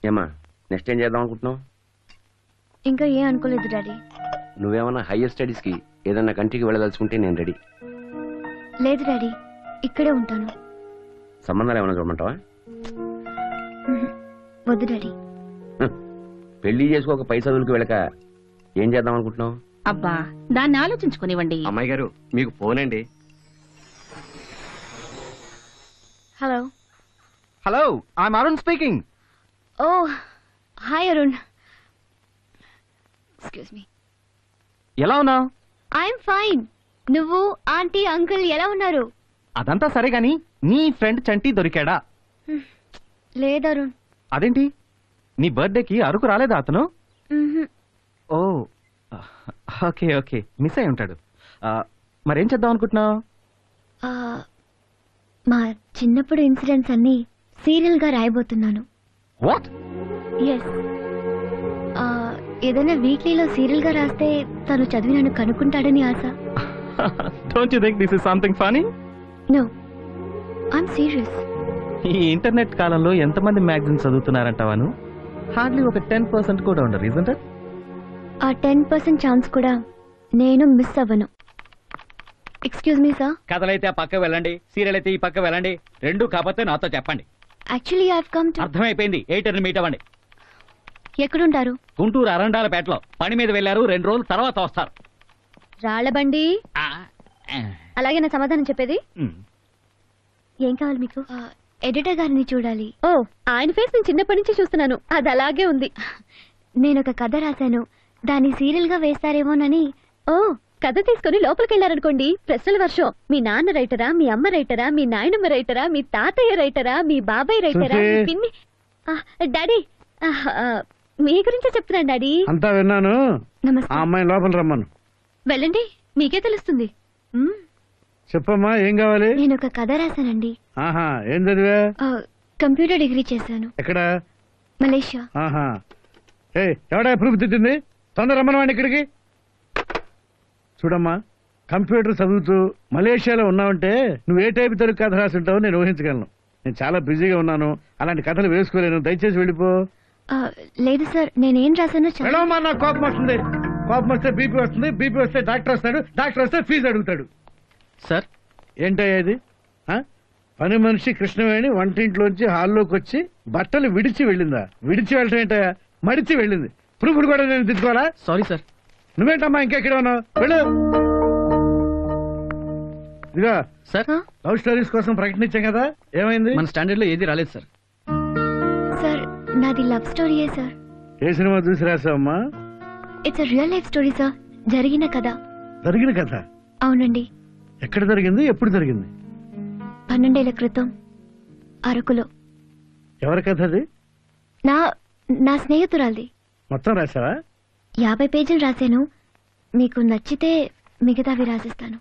ఏమా నెక్స్ట్ ఏం చేద్దాం అనుకుంటున్నావు ఇంకా ఏం అనుకోలేదు డాడీ నువ్వేమన్నా హైయర్ స్టడీస్ కి ఏదన్నా కంట్రీకి వెళ్ళదలుచుకుంటే నేను రెడీ లేదు డాడీ ఇక్కడే ఉంటాను సంబంధాలు ఏమైనా చూడమంటావా ఉహు. వద్దు డాడీ హ్మ్. పెళ్లి చేసుకోక పై చదువులకు వెళ్ళక ఏం చేద్దాం అనుకుంటున్నావు అబ్బా దాన్ని ఆలోచించుకునివ్వండి అమ్మాయి గారు మీకు ఫోన్ అండి hello hello I'm Arun speaking oh hi Arun excuse me ఎలా ఉన్నావు ఐఎమ్ ఫైన్ నువ్వు ఆంటీ అంకుల్ ఎలా ఉన్నారు అదంతా సరే గాని నీ ఫ్రెండ్ చంటి దొరికాడా లేదు అరుణ్ అదేంటి నీ బర్త్డేకి అరకు రాలేదా అతను ఉహు. ఓ ఓకే ఓకే మిస్ అయి ఉంటాడు ఆ, మరేం చేద్దాం అనుకుంటున్నావు ఆ, మా చిన్నప్పుడు ఇన్సిడెంట్స్ అన్ని సీరియల్ గా రాయబోతున్నాను వాట్ ఎస్ ఏదైనా వీక్లీలో సీరియల్ గా రాస్తే తను చదివి నన్ను కనుక్కుంటాడని ఆశ don't you think this is something funny no I'm serious ఈ ఇంటర్నెట్ కాలంలో ఎంతమంది మ్యాగజైన్ చదువుతున్నారంటావాను హార్డ్లీ ఒక టెన్ పర్సెంట్ కూడా ఉండరు రీజన్ ఆ టెన్ పర్సెంట్ ఛాన్స్ కూడా నేను మిస్ అవ్వను ఎక్స్క్యూజ్ మీ సార్ కథలైతే ఆ పక్క వెళ్ళండి సీరియల్ అయితే ఈ పక్క వెళ్ళండి రెండు కాకపోతే నాతో చెప్పండి యాక్చువల్లీ ఐ కమ్ టు అర్థమైపోయింది ఎయిటర్ని మీట్ అవ్వండి ఎక్కడుంటారు గుంటూరు అరండాలపేటలో పని మీద వెళ్ళారు రెండు రోజుల తర్వాత వస్తారు రాళ్ళబండి ఆ, ఆ, అలాగే నా సమాధానం చెప్పేది ఉమ్. ఏం కావాలి మీకు ఎడిటర్ గారిని చూడాలి ఓ ఆయన ఫేస్ నేను చిన్నప్పటి నుంచి చూస్తున్నాను అది అలాగే ఉంది నేను ఒక కథ రాశాను దాన్ని సీరియల్ గా వేస్తారేమోనని ఓ కథ తీసుకొని లోపలికి వెళ్ళారనుకోండి ప్రశ్నల వర్షం మీ నాన్న రైటరా మీ అమ్మ రైటరా మీ నాయనమ్మ రైటరా మీ తాతయ్య రైటరా మీ బాబాయ్ రైటరా మీ సుల్ఫీ. పిన్ని ఆ, డాడీ ఆ, ఆ, మీ గురించే చెప్తున్నాను డాడీ అంతా విన్నాను నమస్తే ఆ అమ్మాయి లోపల రమ్మను వెళ్ళండి మీకే తెలుస్తుంది మ్మ్. చెప్పమ్మా ఏం కావాలి నేను ఒక కథ రాశానండి ఆహా ఏం చదివా ఆ, కంప్యూటర్ డిగ్రీ చేశాను ఎక్కడ మలేషియా ఆహా ఏ ఎవడా ప్రూఫ్ తిట్టింది తొందర రమ్మనవాడిని ఇక్కడికి చూడమ్మా కంప్యూటర్ చదువుతూ మలేషియాలో ఉన్నావంటే నువ్వు ఏ టైప్ తెలుగు కథ రాసి ఉంటావో నేను ఊహించగలను నేను చాలా బిజీగా ఉన్నాను అలాంటి కథలు వేసుకోలేను దయచేసి వెళ్ళిపో ఆ, లేదు సార్ నేనేం రాశానో చెప్ప- వెళ్ళమ్మా నాకు కోపం వస్తుంది కోపం వస్తే బీపీ వస్తుంది బీపీ వస్తే డాక్టర్ వస్తాడు డాక్టర్ వస్తే ఫీజు అడుగుతాడు సార్ ఏంటయ్యా ఇది ఆ? పని మనిషి కృష్ణవేణి వంటింట్లోంచి హాల్లోకి వచ్చి బట్టలు విడిచి వెళ్ళిందా విడిచి వెళ్ళటం ఏంటయ్యా మడిచి వెళ్ళింది ప్రూఫ్లు కూడా నేను దిద్దుకోవాలా సారీ సార్ నువ్వేంటమ్మా ఇంకెక్కడ ఉన్నావు వెళ్ళు ఇదిగా సార్ ఆ? లవ్ స్టోరీస్ కోసం ప్రకటించాం కదా ఏమైంది మన స్టాండర్డ్ లో ఏది రాలేదు సార్ సార్ నాది లవ్ స్టోరీయే సార్ ఏ సినిమా చూసి రాసావమ్మా it's real life story sir జరిగిన కథ జరిగిన కథ అవునండి ఎక్కడ జరిగింది ఎప్పుడు జరిగింది పన్నెండేళ్ల క్రితం అరకులో ఎవరి కథ అది నా నా స్నేహితురాలిది మొత్తం రాసావా యాభై పేజీలు రాశాను మీకు నచ్చితే మిగతావి రాసిస్తాను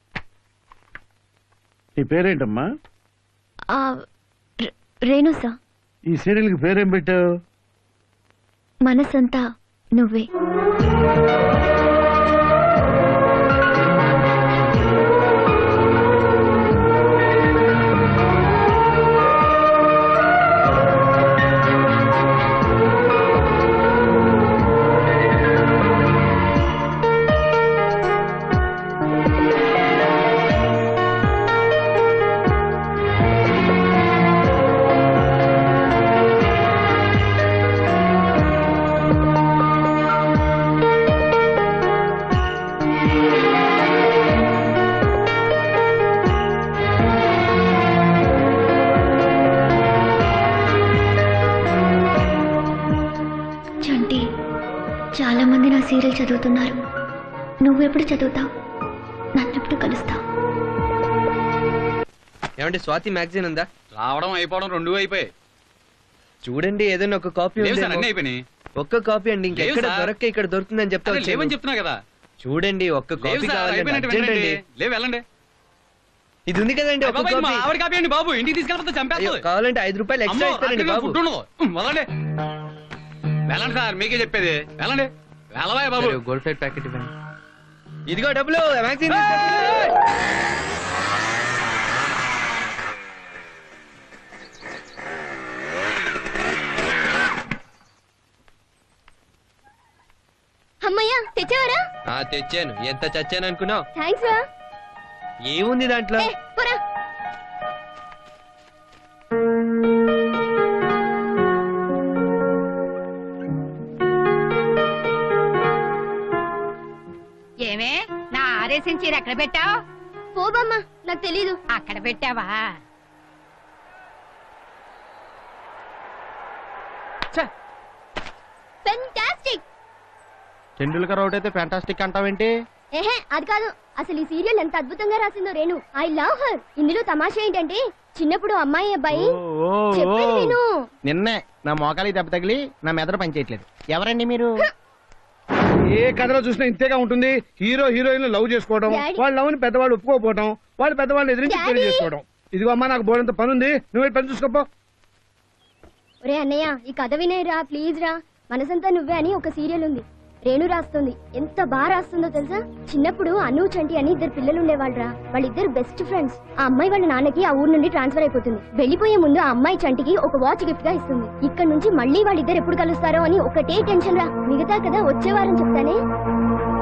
నీ పేరేంటమ్మా ఆ, రే- రేణు సార్ ఈ సీరియల్ కి పేరేం పెట్టావు మనసంతా నువ్వే చంటి చాలా మంది నా సీరియల్ చదువుతున్నారు నువ్వెప్పుడు చదువుతావు నన్నెప్పుడు కలుస్తావు ఏమంటే స్వాతి మ్యాగజైన్ ఉందా రావడం అయిపోవడం రెండు అయిపోయాయి చూడండి ఏదైనా ఒక కాపీ లేవు సార్ ఉందేమో. అన్నీ అయిపోయినాయి ఒక్క కాపీ అండి లేవు ఇంకెక్కడ సార్. దొరక్క ఇక్కడ దొరుకుతుందని చెప్తా అదే లేవని వచ్చాను. చెప్తున్నా కదా చూడండి ఒక్క లేవు కాపీ సార్ కావాలండి అయిపోయినట్టు అర్జెంట్ వెళ్ళండి అండి లేవు వెళ్ళండి ఇది ఉంది కదండి ఒక్క బాబాయ్, ఇది మా కాపీ ఆవిడ కాపీ అండి బాబు ఇంటికి తీసుకెళ్ళిపోతే అయ్యో, చంపేస్తుంది కావాలంటే ఐదు రూపాయలు అమ్మో, ఎక్స్ట్రా ఇస్తారండి రాత్రికి బాబు ఫుడ్ ఉండదు ఉమ్, వదలండి వెళ్ళండి సార్ మీకే చెప్పేది వెళ్ళండి వెళ్ళబాయ్ బాబు గోల్డ్ ప్లేట్ ప్యాకెట్ ఇవ్వండి ఇదిగో డబ్బులు మ్యాగజైన్ తెచ్చాను ఎంత చచ్చాను అనుకున్నావు థ్యాంక్స్ రా ఏముంది దాంట్లో ఏ, పోరా ఏమే నా ఆరేసిన చీర ఎక్కడ పెట్టావు పోబమ్మా నాకు తెలీదు అక్కడ పెట్టావా ఫెంటాస్టిక్ టెండూల్కర్ అవుట్ అయితే ఫ్యాంటాస్టిక్ అంటావేంటి ఏహే అది కాదు అసలు ఈ సీరియల్ ఎంత అద్భుతంగా రాసిందో రేణు ఐ లవ్ హర్ ఇందులో తమాషా ఏంటంటే చిన్నప్పుడు అమ్మాయి అబ్బాయి ఓ, ఓ, చెప్పేది ఓ. విను నిన్నే నా మోకాలి దెబ్బ తగిలి నా మెదడు పనిచేయట్లేదు ఎవరండి మీరు ఏ కథలో చూసినా ఇంతేగా ఉంటుంది హీరో హీరోయిన్ లవ్ చేసుకోవడం డాడీ. వాళ్ళ లవ్ ని పెద్దవాళ్ళు ఒప్పుకోకపోవడం వాళ్ళు పెద్దవాళ్ళు ఎదిరించి పెళ్లి డాడీ. చేసుకోవడం ఇదిగో అమ్మా నాకు బోడంత పని ఉంది నువ్వు వెళ్ళి పని చూసుకోపో ఒరే అన్నయ్య ఈ కథ వినేరా ప్లీజ్ రా మనసంతా నువ్వే అని ఒక సీరియల్ ఉంది రేణు రాస్తుంది ఎంత బాగా రాస్తుందో తెలుసా చిన్నప్పుడు అను చంటి అని ఇద్దరు పిల్లలు ఉండేవాళ్ళరా వాళ్ళిద్దరు బెస్ట్ ఫ్రెండ్స్ ఆ అమ్మాయి వాళ్ళ నాన్నకి ఆ ఊరు నుండి ట్రాన్స్ఫర్ అయిపోతుంది వెళ్ళిపోయే ముందు ఆ అమ్మాయి చంటికి ఒక వాచ్ గిఫ్ట్ గా ఇస్తుంది ఇక్కడ నుంచి మళ్ళీ వాళ్ళిద్దరు ఎప్పుడు కలుస్తారో అని ఒకటే టెన్షన్ రా మిగతా కదా వచ్చే వారం చెప్తానే